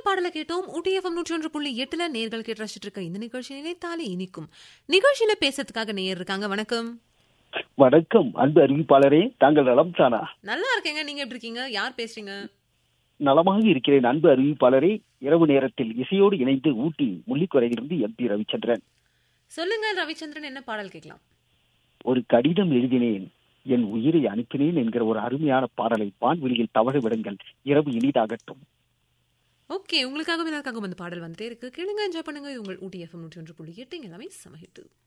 பாடலை கேட்டோம் ஊட்டிஎஃப்எம் நூற்றி ஒன்று புள்ளி எட்டுல நேர்கள் கேட்டு ரசிச்சிட்டு இருக்க இந்த நிகழ்ச்சி நினைத்தாலே இனிக்கும் நிகழ்ச்சியில பேசுறதுக்காக நேயர் இருக்காங்க வணக்கம் வணக்கம் அன்பு அறிவிப்பாளரே தாங்கள் நலம் தானா நல்லா இருக்கேங்க நீங்க எப்படி இருக்கீங்க யார் பேசுறீங்க நலமாக இருக்கிறேன் அன்பு அறிவிப்பாளரே இரவு நேரத்தில் இசையோடு இணைந்து ஊட்டி முள்ளிக்குறையிலிருந்து எம் பி ரவிச்சந்திரன் சொல்லுங்க ரவிச்சந்திரன் என்ன பாடல் கேட்கலாம் ஒரு கடிதம் எழுதினேன் என் உயிரை அனுப்பினேன் என்கிற ஒரு அருமையான பாடலை வான்வெளியில் தவழ விடுங்கள் இரவு இனிதாகட்டும் ஓகே உங்களுக்காகவும் எல்லாருக்காகவும் அந்த பாடல் வந்துட்டே இருக்கு கேளுங்க என்ஜாய் பண்ணுங்க இது உங்கள் ஊட்டி எஃப்எம் நூற்றி ஒன்று புள்ளி எட்டு இங்க எல்லாமே சமஹிட்டு